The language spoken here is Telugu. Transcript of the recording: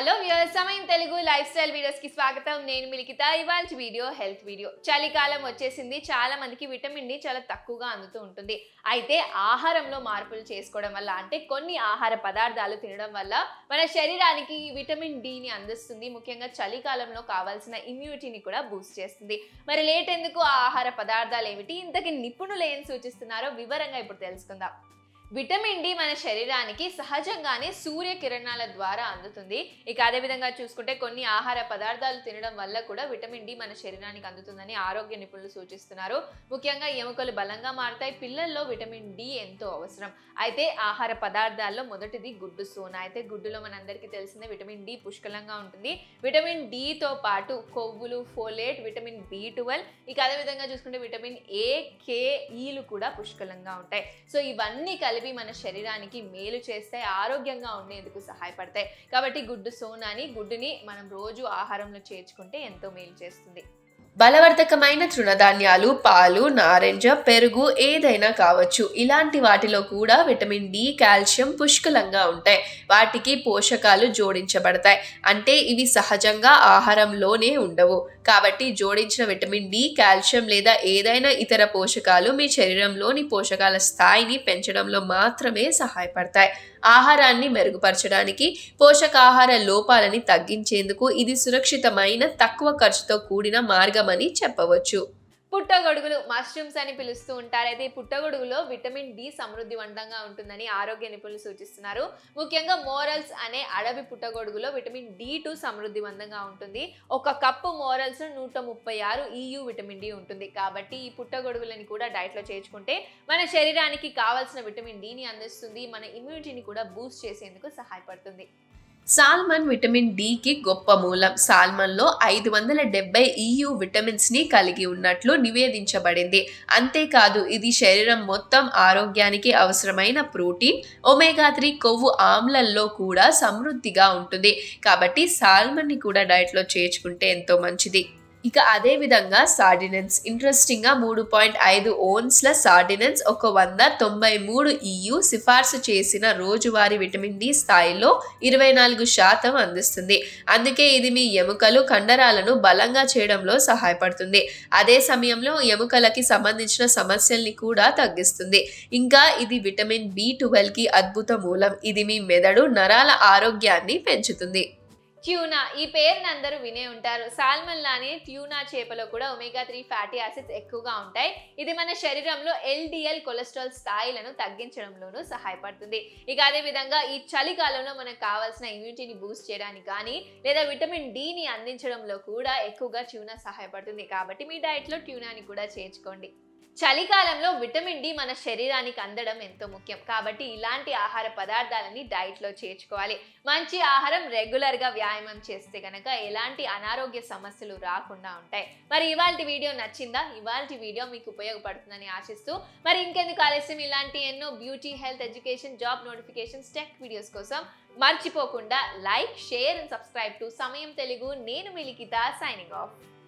హలో వ్యూయర్స్ సమయం తెలుగు లైఫ్ స్టైల్ వీడియోస్ కి స్వాగతం నేను మిలికిత ఇవాళ వీడియో హెల్త్ వీడియో చలికాలం వచ్చేసింది చాలా మందికి విటమిన్ డి చాలా తక్కువగా అందుతూ ఉంటుంది అయితే ఆహారంలో మార్పులు చేసుకోవడం వల్ల అంటే కొన్ని ఆహార పదార్థాలు తినడం వల్ల మన శరీరానికి ఈ విటమిన్ డిని అందిస్తుంది ముఖ్యంగా చలికాలంలో కావాల్సిన ఇమ్యూనిటీని కూడా బూస్ట్ చేస్తుంది మరి లేట్ ఎందుకు ఆ ఆహార పదార్థాలు ఏమిటి ఇంతకీ నిపుణులు ఏం సూచిస్తున్నారో వివరంగా ఇప్పుడు తెలుసుకుందాం విటమిన్ డి మన శరీరానికి సహజంగానే సూర్యకిరణాల ద్వారా అందుతుంది ఇక అదే విధంగా చూసుకుంటే కొన్ని ఆహార పదార్థాలు తినడం వల్ల కూడా విటమిన్ డి మన శరీరానికి అందుతుందని ఆరోగ్య నిపుణులు సూచిస్తున్నారు ముఖ్యంగా ఎముకలు బలంగా మారుతాయి పిల్లల్లో విటమిన్ డి ఎంతో అవసరం అయితే ఆహార పదార్థాల్లో మొదటిది గుడ్డు సోనా అయితే గుడ్డులో మనందరికీ తెలిసిందే విటమిన్ డి పుష్కలంగా ఉంటుంది విటమిన్ డితో పాటు కొవ్వులు ఫోలేట్ విటమిన్ బి ట్వెల్వ్ ఇక అదే విధంగా చూసుకుంటే విటమిన్ ఏ కే ఈలు కూడా పుష్కలంగా ఉంటాయి సో ఇవన్నీ కలిపి మన శరీరానికి మేలు చేస్తాయి ఆరోగ్యంగా ఉండేందుకు సహాయపడతాయి కాబట్టి గుడ్డు సోనాని గుడ్డుని మనం రోజు ఆహారంలో చేర్చుకుంటే ఎంతో మేలు చేస్తుంది బలవర్ధకమైన తృణధాన్యాలు పాలు నారింజ పెరుగు ఏదైనా కావచ్చు ఇలాంటి వాటిలో కూడా విటమిన్ డి కాల్షియం పుష్కలంగా ఉంటాయి వాటికి పోషకాలు జోడించబడతాయి అంటే ఇవి సహజంగా ఆహారంలోనే ఉండవు కాబట్టి జోడించిన విటమిన్ డి కాల్షియం లేదా ఏదైనా ఇతర పోషకాలు మీ శరీరంలోని పోషకాల స్థాయిని పెంచడంలో మాత్రమే సహాయపడతాయి ఆహారాన్ని మెరుగుపరచడానికి పోషకాహార లోపాలని తగ్గించేందుకు ఇది సురక్షితమైన తక్కువ ఖర్చుతో కూడిన మార్గమని చెప్పవచ్చు పుట్టగొడుగులు మష్రూమ్స్ అని పిలుస్తూ ఉంటారు అయితే ఈ పుట్టగొడుగులో విటమిన్ డి సమృద్ధివంతంగా ఉంటుందని ఆరోగ్య నిపుణులు సూచిస్తున్నారు ముఖ్యంగా మోరల్స్ అనే అడవి పుట్టగొడుగులో విటమిన్ డి టూ సమృద్ధివంతంగా ఉంటుంది ఒక కప్పు మోరల్స్ నూట ముప్పై ఆరు ఈయు విటమిన్ డి ఉంటుంది కాబట్టి ఈ పుట్టగొడుగులని కూడా డైట్లో చేర్చుకుంటే మన శరీరానికి కావాల్సిన విటమిన్ డిని అందిస్తుంది మన ఇమ్యూనిటీని కూడా బూస్ట్ చేసేందుకు సహాయపడుతుంది సాల్మన్ విటమిన్ డికి గొప్ప మూలం సాల్మన్లో ఐదు వందల డెబ్బై ఈయు విటమిన్స్ని కలిగి ఉన్నట్లు నివేదించబడింది అంతేకాదు ఇది శరీరం మొత్తం ఆరోగ్యానికి అవసరమైన ప్రోటీన్ ఒమేగా త్రీ కొవ్వు ఆమ్లల్లో కూడా సమృద్ధిగా ఉంటుంది కాబట్టి సాల్మన్ని కూడా డైట్లో చేర్చుకుంటే ఎంతో మంచిది ఇక అదే విధంగా సార్డినెన్స్ ఇంట్రెస్టింగ్ గా మూడు పాయింట్ ఐదు ఓన్స్ల సార్డినెన్స్ ఒక వంద తొంభై మూడు ఈయు సిఫార్సు చేసిన రోజువారీ విటమిన్ డి స్థాయిలో ఇరవై నాలుగు శాతం అందిస్తుంది అందుకే ఇది మీ ఎముకలు కండరాలను బలంగా చేయడంలో సహాయపడుతుంది అదే సమయంలో ఎముకలకి సంబంధించిన సమస్యల్ని కూడా తగ్గిస్తుంది ఇంకా ఇది విటమిన్ బి కి అద్భుత మూలం ఇది మీ మెదడు నరాల ఆరోగ్యాన్ని పెంచుతుంది ట్యూనా ఈ పేరుని అందరూ వినే ఉంటారు సాల్మన్ లానే ట్యూనా చేపలో కూడా ఒమేగా త్రీ ఫ్యాటీ యాసిడ్స్ ఎక్కువగా ఉంటాయి ఇది మన శరీరంలో ఎల్డిఎల్ కొలెస్ట్రాల్ స్థాయిలను తగ్గించడంలోనూ సహాయపడుతుంది ఇక అదే విధంగా ఈ చలికాలంలో మనకు కావాల్సిన ఇమ్యూనిటీని బూస్ట్ చేయడానికి కానీ లేదా విటమిన్ డిని అందించడంలో కూడా ఎక్కువగా ట్యూనా సహాయపడుతుంది కాబట్టి మీ డైట్లో ట్యూనాని కూడా చేర్చుకోండి చలికాలంలో విటమిన్ డి మన శరీరానికి అందడం ఎంతో ముఖ్యం కాబట్టి ఇలాంటి ఆహార పదార్థాలని డైట్లో చేర్చుకోవాలి మంచి ఆహారం రెగ్యులర్గా వ్యాయామం చేస్తే కనుక ఎలాంటి అనారోగ్య సమస్యలు రాకుండా ఉంటాయి మరి ఇవాళ వీడియో నచ్చిందా ఇవాళ వీడియో మీకు ఉపయోగపడుతుందని ఆశిస్తూ మరి ఇంకెందుకు ఆలస్యం ఇలాంటి ఎన్నో beauty health education job notifications tech videos కోసం మర్చిపోకుండా like share and subscribe to Samayam Telugu నేను మిలికిత సైనింగ్ ఆఫ్